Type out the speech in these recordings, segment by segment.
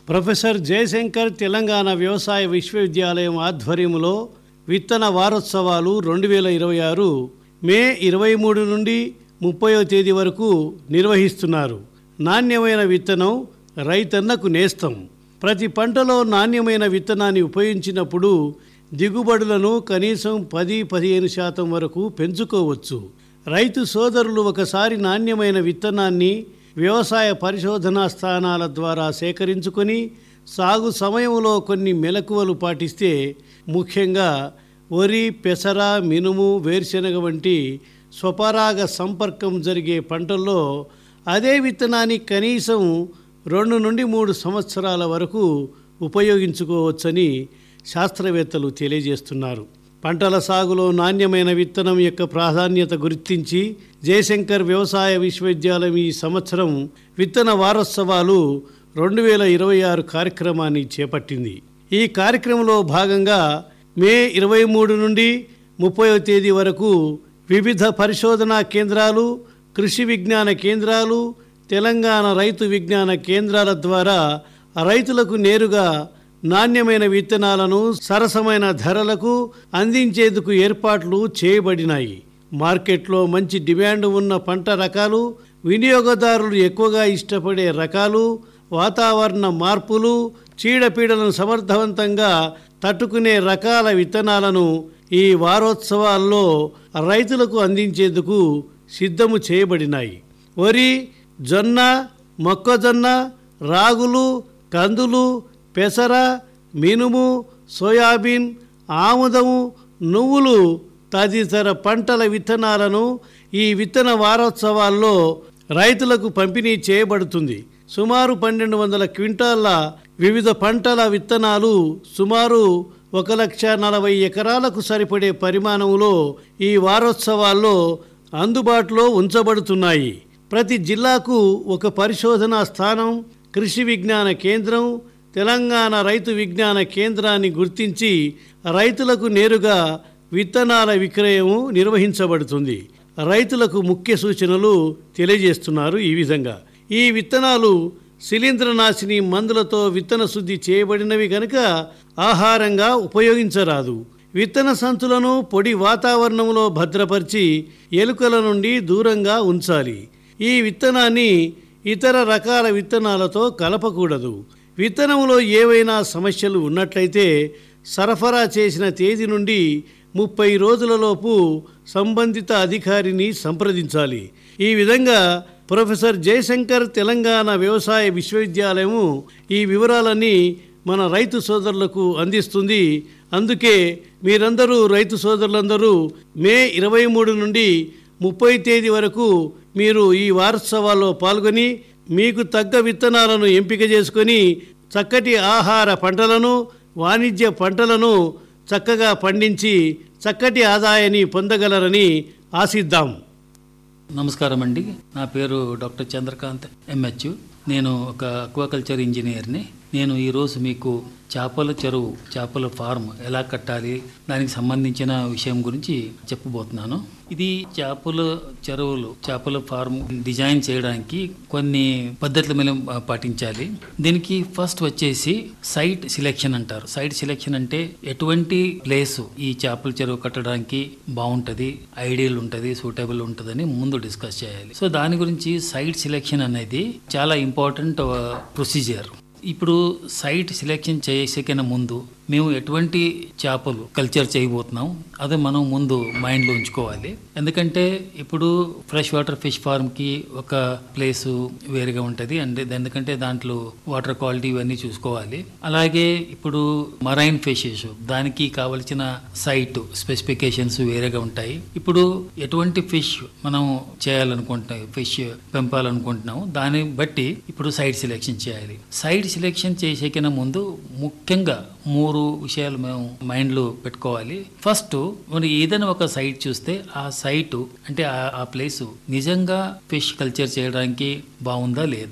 professor Jayashankar Telangana వ్యవసాయ విశ్వవిద్యాలయం ఆధ్వర్యంలో విత్తన వారోత్సవాలు రెండు వేల ఇరవై ఆరు మే ఇరవై మూడు నుండి ముప్పైవ తేదీ వరకు నిర్వహిస్తున్నారు నాణ్యమైన విత్తనం రైతన్నకు నేస్తం ప్రతి పంటలో నాణ్యమైన విత్తనాన్ని ఉపయోగించినప్పుడు దిగుబడులను కనీసం పది పదిహేను శాతం వరకు పెంచుకోవచ్చు రైతు సోదరులు ఒకసారి నాణ్యమైన విత్తనాన్ని వ్యవసాయ పరిశోధనా స్థానాల ద్వారా సేకరించుకొని సాగు సమయంలో కొన్ని మెలకువలు పాటిస్తే ముఖ్యంగా వరి పెసర మినుము వేరుశెనగ వంటి స్వపరాగ సంపర్కం జరిగే పంటల్లో అదే విత్తనాన్ని కనీసం రెండు నుండి మూడు సంవత్సరాల వరకు ఉపయోగించుకోవచ్చని శాస్త్రవేత్తలు తెలియజేస్తున్నారు పంటల సాగులో నాణ్యమైన విత్తనం యొక్క ప్రాధాన్యత గుర్తించి జయశంకర్ వ్యవసాయ విశ్వవిద్యాలయం ఈ సంవత్సరం విత్తన వారోత్సవాలు రెండు వేల ఇరవై ఆరు కార్యక్రమాన్ని చేపట్టింది ఈ కార్యక్రమంలో భాగంగా మే ఇరవై మూడు నుండి ముప్పైవ తేదీ వరకు వివిధ పరిశోధనా కేంద్రాలు కృషి విజ్ఞాన కేంద్రాలు తెలంగాణ రైతు విజ్ఞాన కేంద్రాల ద్వారా రైతులకు నేరుగా నాణ్యమైన విత్తనాలను సరసమైన ధరలకు అందించేందుకు ఏర్పాట్లు చేయబడినాయి మార్కెట్లో మంచి డిమాండ్ ఉన్న పంట రకాలు వినియోగదారులు ఎక్కువగా ఇష్టపడే రకాలు వాతావరణ మార్పులు చీడపీడలను సమర్థవంతంగా తట్టుకునే రకాల విత్తనాలను ఈ వారోత్సవాల్లో రైతులకు అందించేందుకు సిద్ధము చేయబడినాయి వరి జొన్న మొక్కజొన్న రాగులు కందులు పెసర మినుము సోయాబీన్ ఆముదము నువ్వులు తదితర పంటల విత్తనాలను ఈ విత్తన వారోత్సవాల్లో రైతులకు పంపిణీ చేయబడుతుంది సుమారు పన్నెండు వందల క్వింటాళ్ల వివిధ పంటల విత్తనాలు సుమారు ఒక లక్ష నలభై ఎకరాలకు సరిపడే పరిమాణంలో ఈ వారోత్సవాల్లో అందుబాటులో ఉంచబడుతున్నాయి ప్రతి జిల్లాకు ఒక పరిశోధనా స్థానం కృషి విజ్ఞాన కేంద్రం తెలంగాణ రైతు విజ్ఞాన కేంద్రాన్ని గుర్తించి రైతులకు నేరుగా విత్తనాల విక్రయము నిర్వహించబడుతుంది రైతులకు ముఖ్య సూచనలు తెలియజేస్తున్నారు ఈ విధంగా ఈ విత్తనాలు శిలీంద్రనాశిని మందులతో విత్తన శుద్ధి చేయబడినవి కనుక ఆహారంగా ఉపయోగించరాదు విత్తన సంచులను పొడి వాతావరణంలో భద్రపరిచి ఎలుకల నుండి దూరంగా ఉంచాలి ఈ విత్తనాన్ని ఇతర రకాల విత్తనాలతో కలపకూడదు విత్తనంలో ఏవైనా సమస్యలు ఉన్నట్లయితే సరఫరా చేసిన తేదీ నుండి ముప్పై రోజులలోపు సంబంధిత అధికారిని సంప్రదించాలి ఈ విధంగా ప్రొఫెసర్ జయశంకర్ తెలంగాణ వ్యవసాయ విశ్వవిద్యాలయము ఈ వివరాలన్నీ మన రైతు సోదరులకు అందిస్తుంది అందుకే మీరందరూ రైతు సోదరులందరూ మే ఇరవై మూడు నుండి ముప్పై తేదీ వరకు మీరు ఈ వారోత్సవాల్లో పాల్గొని మీకు తగ్గ విత్తనాలను ఎంపిక చేసుకొని చక్కటి ఆహార పంటలను వాణిజ్య పంటలను చక్కగా పండించి చక్కటి ఆదాయాన్ని పొందగలరని ఆశిద్దాం నమస్కారం అండి నా పేరు డాక్టర్ చంద్రకాంత్ ఎంహెచ్ నేను ఒక అక్వాకల్చర్ ఇంజనీర్ని నేను ఈరోజు మీకు చేపల చెరువు చేపల ఫార్మ్ ఎలా కట్టాలి దానికి సంబంధించిన విషయం గురించి చెప్పబోతున్నాను ఇది చేపల చెరువులు చేపల ఫార్మ్ డిజైన్ చేయడానికి కొన్ని పద్ధతులు మనం ఆ, పాటించాలి దీనికి ఫస్ట్ వచ్చేసి సైట్ సెలెక్షన్ అంటారు సైట్ సెలెక్షన్ అంటే ఎటువంటి ప్లేస్ ఈ చేపల చెరువు కట్టడానికి బాగుంటది ఐడియల్ ఉంటది సూటబుల్ ఉంటుందని ముందు డిస్కస్ చేయాలి సో దాని గురించి సైట్ సెలెక్షన్ అనేది చాలా ఇంపార్టెంట్ ప్రొసీజర్ ఇప్పుడు సైట్ సెలెక్షన్ చేసే కన్నా ముందు మేము ఎటువంటి చేపలు కల్చర్ చేయబోతున్నాం అది మనం ముందు మైండ్లో ఉంచుకోవాలి ఎందుకంటే ఇప్పుడు ఫ్రెష్ వాటర్ ఫిష్ ఫార్మ్కి ఒక ప్లేస్ వేరుగా ఉంటుంది అండ్ ఎందుకంటే దాంట్లో వాటర్ క్వాలిటీ ఇవన్నీ చూసుకోవాలి అలాగే ఇప్పుడు మరైన్ ఫిషెస్ దానికి కావలసిన సైట్ స్పెసిఫికేషన్స్ వేరేగా ఉంటాయి ఇప్పుడు ఎటువంటి ఫిష్ మనం చేయాలనుకుంటున్నాం ఫిష్ పెంపాలనుకుంటున్నాం దాన్ని బట్టి ఇప్పుడు సైట్ సెలెక్షన్ చేయాలి సైట్ సెలెక్షన్ చేసే కన్నా ముందు ముఖ్యంగా మూడు విషయాలు మేము మైండ్లో పెట్టుకోవాలి ఫస్ట్ మనం ఏదైనా ఒక సైట్ చూస్తే ఆ సైట్ అంటే ఆ- ఆ ప్లేస్ నిజంగా ఫిష్ కల్చర్ చేయడానికి బాగుందా లేదా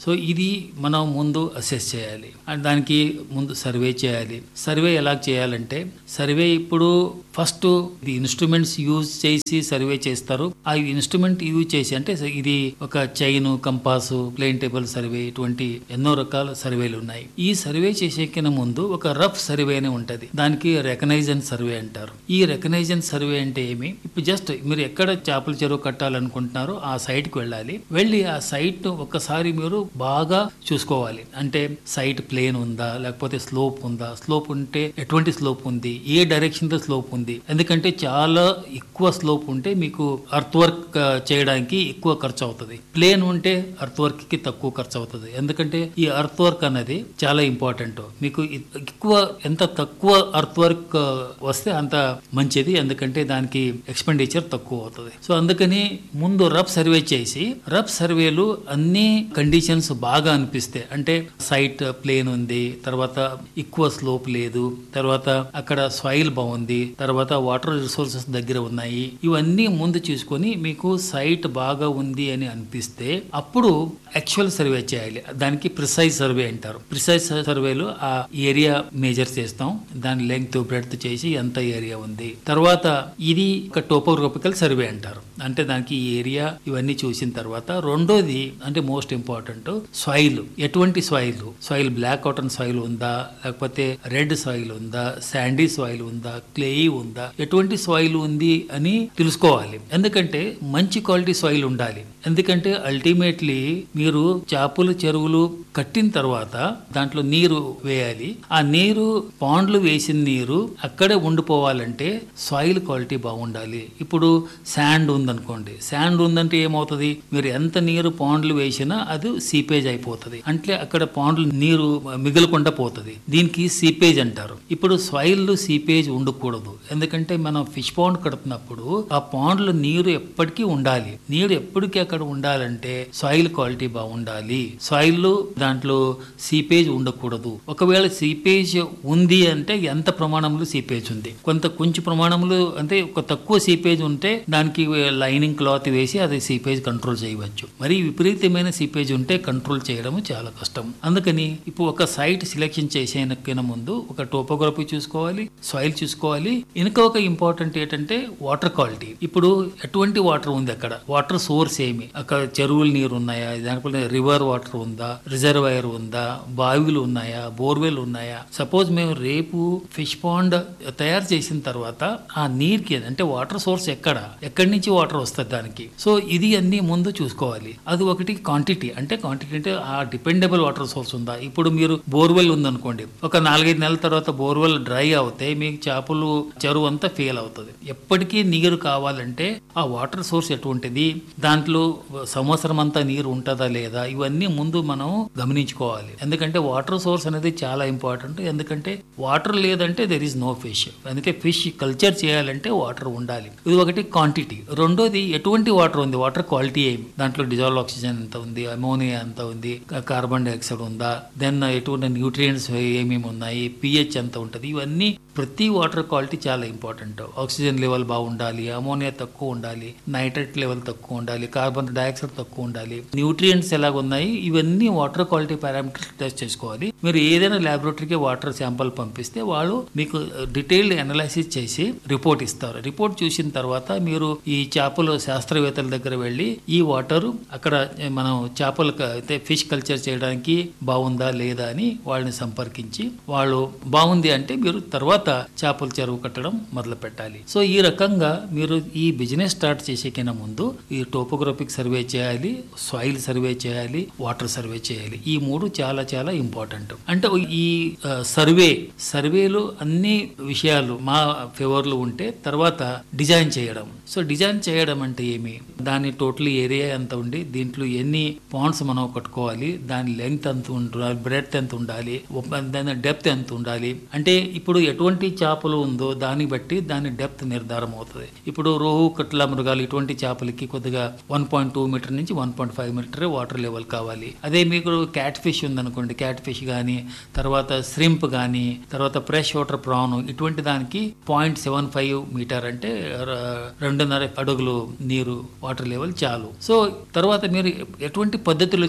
సో ఇది మనం ముందు అసెస్ చేయాలి అండ్ దానికి ముందు సర్వే చేయాలి సర్వే ఎలా చేయాలంటే సర్వే ఇప్పుడు ఫస్ట్ ఇది ఇన్స్ట్రుమెంట్స్ యూజ్ చేసి సర్వే చేస్తారు ఆ ఇన్స్ట్రుమెంట్ యూజ్ చేసి అంటే ఇది ఒక chain compass plane table survey ఇటువంటి ఎన్నో రకాల సర్వేలు ఉన్నాయి ఈ సర్వే చేసే కింద ముందు ఒక రఫ్ సర్వే అని ఉంటది దానికి రెకనైజన్ సర్వే అంటారు ఈ రెకనైజన్ సర్వే అంటే ఏమి ఇప్పుడు జస్ట్ మీరు ఎక్కడ చేపల చెరువు కట్టాలనుకుంటున్నారో ఆ సైట్ కి వెళ్ళాలి వెళ్ళి ఆ సైట్ ఒక్కసారి మీరు బాగా చూసుకోవాలి అంటే సైట్ ప్లేన్ ఉందా లేకపోతే స్లోప్ ఉందా స్లోప్ ఉంటే ఎటువంటి స్లోప్ ఉంది ఏ డైరెక్షన్ లో స్లోప్ ఉంది ఎందుకంటే చాలా ఎక్కువ స్లోప్ ఉంటే మీకు అర్త్ వర్క్ చేయడానికి ఎక్కువ ఖర్చు అవుతుంది ప్లేన్ ఉంటే అర్త్ వర్క్ కి తక్కువ ఖర్చు అవుతుంది ఎందుకంటే ఈ అర్త్ వర్క్ అనేది చాలా ఇంపార్టెంట్ మీకు ఇ- ఎక్కువ ఎంత తక్కువ అర్త్ వర్క్ వస్తే అంత మంచిది ఎందుకంటే దానికి ఎక్స్పెండిచర్ తక్కువ అవుతుంది సో అందుకని ముందు రఫ్ సర్వే చేసి రఫ్ సర్వేలు అన్ని కండిషన్స్ బాగా అనిపిస్తే అంటే సైట్ ప్లేన్ ఉంది తర్వాత ఎక్కువ స్లోప్ లేదు తర్వాత అక్కడ సాయిల్ బాగుంది తర్వాత వాటర్ రిసోర్సెస్ దగ్గర ఉన్నాయి ఇవన్నీ ముందు చూసుకొని మీకు సైట్ బాగా ఉంది అని అనిపిస్తే అప్పుడు యాక్చువల్ సర్వే చేయాలి దానికి ప్రిసైజ్ సర్వే అంటారు ప్రిసైజ్ సర్వేలో ఆ ఏరియా మేజర్ చేస్తాం దాని లెంగ్త్ బ్రెడ్త్ చేసి ఎంత ఏరియా ఉంది తర్వాత ఇది ఒక టోపోగ్రఫికల్ సర్వే అంటారు అంటే దానికి ఈ ఏరియా ఇవన్నీ చూసిన తర్వాత రెండోది అంటే మోస్ట్ ఇంపార్టెంట్ సాయిల్ ఎటువంటి soil soil black cotton soil ఉందా లేకపోతే రెడ్ సాయిల్ ఉందా శాండీ సాయిల్ ఉందా క్లే ఉందా ఎటువంటి సాయిల్ ఉంది అని తెలుసుకోవాలి ఎందుకంటే మంచి క్వాలిటీ సాయిల్ ఉండాలి ఎందుకంటే అల్టిమేట్లీ మీరు చేపలు చెరువులు కట్టిన తర్వాత దాంట్లో నీరు వేయాలి ఆ నీరు పాండ్లు వేసిన నీరు అక్కడే ఉండిపోవాలంటే సాయిల్ క్వాలిటీ బాగుండాలి ఇప్పుడు శాండ్ ఉందనుకోండి శాండ్ ఉందంటే ఏమవుతుంది మీరు ఎంత నీరు పాండ్లు వేసినా అది సీపేజ్ అయిపోతుంది అంటే అక్కడ పాండ్లు నీరు మిగలకుండా పోతుంది దీనికి సీపేజ్ అంటారు ఇప్పుడు సాయిల్ సీపేజ్ ఉండకూడదు ఎందుకంటే మనం ఫిష్ పాండ్ కడుతున్నప్పుడు ఆ పాండ్లో నీరు ఎప్పటికీ ఉండాలి నీరు ఎప్పటికీ అక్కడ ఉండాలంటే సాయిల్ క్వాలిటీ బాగుండాలి సాయిల్ దాంట్లో సీపేజ్ ఉండకూడదు ఒకవేళ సీపేజ్ ఉంది అంటే ఎంత ప్రమాణంలో సీపేజ్ ఉంది కొంత కొంచెం ప్రమాణంలో అంటే ఒక తక్కువ సీపేజ్ ఉంటే దానికి లైనింగ్ క్లాత్ వేసి అది సీపేజ్ కంట్రోల్ చేయవచ్చు మరి విపరీతమైన సీపేజ్ ఉంటే కంట్రోల్ చేయడం చాలా కష్టం అందుకని ఇప్పుడు ఒక సైట్ సెలెక్షన్ చేసేన ముందు ఒక టోపోగ్రఫీ చూసుకోవాలి సాయిల్ చూసుకోవాలి ఇంకా ఒక ఇంపార్టెంట్ ఏంటంటే వాటర్ క్వాలిటీ ఇప్పుడు ఎటువంటి వాటర్ ఉంది అక్కడ వాటర్ సోర్స్ ఏమి అక్కడ చెరువుల నీరు ఉన్నాయా దానిపైన రివర్ వాటర్ ఉందా రిజర్వాయర్ ఉందా బావిలు ఉన్నాయా బోర్వెల్ ఉన్నాయా సపోజ్ మేము రేపు ఫిష్ పాండ్ తయారు చేసిన తర్వాత ఆ నీరుకి అంటే వాటర్ సోర్స్ ఎక్కడ ఎక్కడి నుంచి వాటర్ వస్తుంది దానికి సో ఇది అన్ని ముందు చూసుకోవాలి అది ఒకటి క్వాంటిటీ అంటే క్వాంటిటీ అంటే ఆ డిపెండబుల్ వాటర్ సోర్స్ ఉందా ఇప్పుడు మీరు బోర్వెల్ ఉందనుకోండి ఒక నాలుగైదు నెలల తర్వాత బోర్వెల్ డ్రై అవుతే మీకు చేపలు చెరువు అంతా ఫెయిల్ అవుతుంది ఎప్పటికీ నీరు కావాలంటే ఆ వాటర్ సోర్స్ ఎటువంటిది దాంట్లో సంవత్సరం అంతా నీరు ఉంటుందా లేదా ఇవన్నీ ముందు మనం గమనించుకోవాలి ఎందుకంటే వాటర్ సోర్స్ అనేది చాలా ఇంపార్టెంట్ ఎందుకంటే వాటర్ లేదంటే దెర్ ఈస్ నో ఫిష్ అందుకే ఫిష్ కల్చర్ చేయాలంటే వాటర్ ఉండాలి ఇది ఒకటి క్వాంటిటీ రెండోది ఎటువంటి వాటర్ ఉంది వాటర్ క్వాలిటీ ఏమి దాంట్లో డిజాల్వ్ ఆక్సిజన్ ఎంత ఉంది అమోనియా ఎంత ఉంది కార్బన్ డైఆక్సైడ్ ఉందా దెన్ ఎటువంటి న్యూట్రియంట్స్ ఏమేమి ఉన్నాయి పిహెచ్ ఎంత ఉంటుంది ఇవన్నీ ప్రతి వాటర్ క్వాలిటీ చాలా ఇంపార్టెంట్ ఆక్సిజన్ లెవెల్ బాగుండాలి అమోనియా తక్కువ ఉండాలి నైట్రేట్ లెవెల్ తక్కువ ఉండాలి కార్బన్ డైఆక్సైడ్ తక్కువ ఉండాలి న్యూట్రియంట్స్ ఎలాగ ఉన్నాయి ఇవన్నీ వాటర్ క్వాలిటీ పారామీటర్స్ టెస్ట్ చేసుకోవాలి మీరు ఏదైనా ల్యాబొరేటరీకి వాటర్ శాంపుల్ పంపిస్తే వాళ్ళు మీకు డీటెయిల్డ్ అనాలిసిస్ చేసి రిపోర్ట్ ఇస్తారు రిపోర్ట్ చూసిన తర్వాత మీరు ఈ చేపలు శాస్త్రవేత్తల దగ్గర వెళ్ళి ఈ వాటర్ అక్కడ మనం చేపలు అయితే ఫిష్ కల్చర్ చేయడానికి బాగుందా లేదా అని వాళ్ళని సంపర్కించి వాళ్ళు బాగుంది అంటే మీరు తర్వాత చేపల చెరువు కట్టడం మొదలు పెట్టాలి సో ఈ రకంగా మీరు ఈ బిజినెస్ స్టార్ట్ చేసే కన్నా ముందు ఈ టోపోగ్రఫిక్ సర్వే చేయాలి సాయిల్ సర్వే చేయాలి వాటర్ సర్వే చేయాలి ఈ మూడు చాలా చాలా ఇంపార్టెంట్ అంటే ఈ ఆ, సర్వే సర్వేలో అన్ని విషయాలు మా ఫేవర్లో ఉంటే తర్వాత డిజైన్ చేయడం సో డిజైన్ చేయడం అంటే ఏమి దాని టోటల్ ఏరియా ఎంత ఉండి దీంట్లో ఎన్ని పాండ్స్ మనం కట్టుకోవాలి దాని లెంగ్త్ ఎంత ఉండాలి బ్రెడ్త్ ఎంత ఉండాలి ఒక- దాని డెప్త్ ఎంత ఉండాలి అంటే ఇప్పుడు ఎటువంటి చేపలు ఉందో దాన్ని బట్టి దాని డెప్త్ నిర్ధారం అవుతుంది ఇప్పుడు రోహు కట్ల మృగాలు ఇటువంటి చేపలకి కొద్దిగా వన్ పాయింట్ టూ మీటర్ నుంచి one point five metre water level కావాలి అదే మీకు క్యాట్ ఫిష్ ఉందనుకోండి క్యాట్ ఫిష్ కానీ తర్వాత శ్రింప్ కానీ తర్వాత ఫ్రెష్ వాటర్ ప్రాన్ ఇటువంటి దానికి పాయింట్ సెవెన్ ఫైవ్ మీటర్ అంటే ర- రెండున్నర అడుగులు నీరు వాటర్ లెవెల్ చాలు సో తర్వాత మీరు ఎటువంటి పద్ధతిలో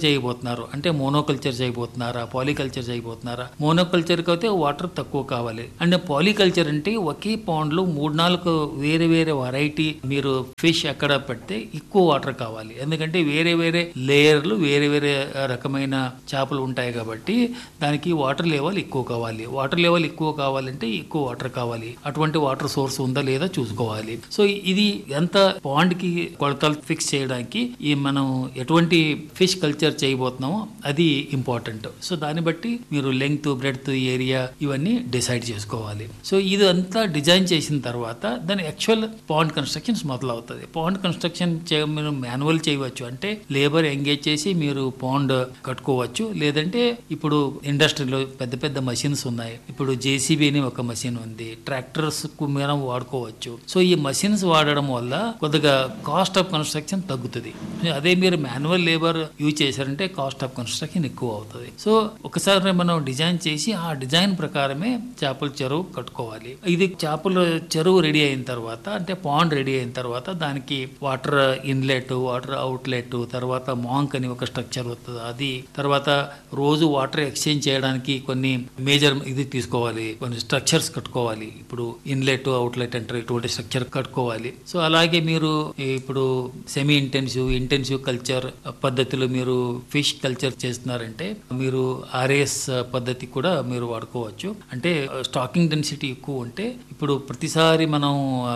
చేయబోతున్నారు అంటే మోనోకల్చర్ చేయబోతున్నారా పాలికల్చర్ చేయబోతున్నారా మోనోకల్చర్కి అయితే వాటర్ తక్కువ కావాలి అంటే పాలికల్చర్ అంటే ఒకే పాండ్లో మూడు నాలుగు వేరే వేరే వెరైటీ మీరు ఫిష్ ఎక్కడ పెడితే ఎక్కువ వాటర్ కావాలి ఎందుకంటే వేరే వేరే లేయర్లు వేరే వేరే రకమైన చేపలు ఉంటాయి కాబట్టి దానికి వాటర్ లెవెల్ ఎక్కువ కావాలి వాటర్ లెవెల్ ఎక్కువ కావాలంటే ఎక్కువ వాటర్ కావాలి అటువంటి వాటర్ సోర్స్ ఉందా లేదా చూసుకోవాలి సో ఇది ఎంత పాండ్ కి కొలతలు ఫిక్స్ చేయడానికి ఈ మనం ఎటువంటి ఫిష్ కల్చర్ చేయబోతున్నామో అది ఇంపార్టెంట్ సో దాన్ని బట్టి మీరు లెంగ్త్ బ్రెడ్త్ ఏరియా ఇవన్నీ డిసైడ్ చేసుకోవాలి సో ఇది అంతా డిజైన్ చేసిన తర్వాత దాని యాక్చువల్ పాండ్ కన్స్ట్రక్షన్స్ మొదలవుతుంది పాండ్ కన్స్ట్రక్షన్ మీరు మాన్యువల్ చేయవచ్చు అంటే లేబర్ ఎంగేజ్ చేసి మీరు పాండ్ కట్టుకోవచ్చు లేదంటే ఇప్పుడు ఇండస్ట్రీలో పెద్ద పెద్ద మషిన్స్ ఉన్నాయి ఇప్పుడు జేసీబీ అని ఒక మషిన్ ఉంది ట్రాక్టర్స్ కు మనం వాడుకోవచ్చు సో ఈ మషిన్స్ వాడడం వల్ల కొద్దిగా కాస్ట్ ఆఫ్ కన్స్ట్రక్షన్ తగ్గుతుంది అదే మీరు మాన్యువల్ లేబర్ యూజ్ చేశారంటే కాస్ట్ ఆఫ్ కన్స్ట్రక్షన్ ఎక్కువ అవుతుంది సో ఒకసారి మనం డిజైన్ చేసి ఆ డిజైన్ ప్రకారమే చేపల చెరువు కట్టుకోవాలి ఇది చేపల చెరువు రెడీ అయిన తర్వాత అంటే పాండ్ రెడీ అయిన తర్వాత దానికి వాటర్ ఇన్లెట్ వాటర్ అవుట్లెట్ తర్వాత మాంక్ అని ఒక స్ట్రక్చర్ వస్తుంది అది తర్వాత రోజు వాటర్ ఎక్స్చేంజ్ చేయడానికి కొన్ని మేజర్ ఇది తీసుకోవాలి కొన్ని స్ట్రక్చర్స్ కట్టుకోవాలి ఇప్పుడు ఇన్లెట్ అవుట్లెట్ అంటారు ఇటువంటి స్ట్రక్చర్ కట్టుకోవాలి సో అలాగే మీరు ఇప్పుడు సెమీ ఇంటెన్సివ్ ఇంటెన్సివ్ కల్చర్ పద్ధతిలో మీరు ఫిష్ కల్చర్ చేస్తున్నారంటే మీరు ఆర్ఎస్ పద్ధతి కూడా మీరు వాడుకోవచ్చు అంటే స్టాకింగ్ డెన్సిటీ ఎక్కువ ఉంటే ఇప్పుడు ప్రతిసారి మనం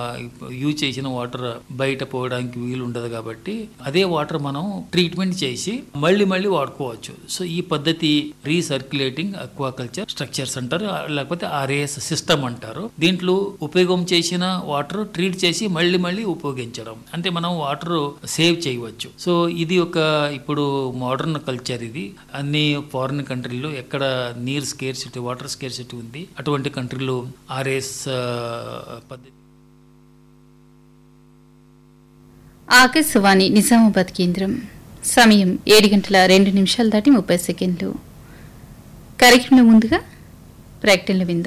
యూజ్ చేసిన వాటర్ బయట పోవడానికి వీలు ఉండదు కాబట్టి అదే వాటర్ మనం ట్రీట్మెంట్ చేసి మళ్ళీ మళ్ళీ వాడుకోవచ్చు సో ఈ పద్ధతి రీసర్క్యులేటింగ్ అక్వాకల్చర్ స్ట్రక్చర్స్ అంటారు లేకపోతే ఆర్ఏఎస్ సిస్టమ్ అంటారు దీంట్లో ఉపయోగం చేసిన వాటర్ ట్రీట్ చేసి మళ్ళీ మళ్ళీ ఉపయోగించడం అంటే మనం వాటర్ సేవ్ చేయవచ్చు సో ఇది ఒక ఇప్పుడు మోడర్న్ కల్చర్ ఇది అన్ని ఫారిన్ కంట్రీలో ఎక్కడ నీర్ స్కేర్సిటీ వాటర్ స్కేర్సిటీ ఉంది అటువంటి కంట్రీలో ఆర్ఎస్ పద్ధతి ఆకాశవాణి నిజామాబాద్ కేంద్రం సమయం ఏడు గంటల రెండు నిమిషాలు దాటి ముప్పై సెకండ్లు కార్యక్రమం ముందుగా ప్రకటనలు విందాం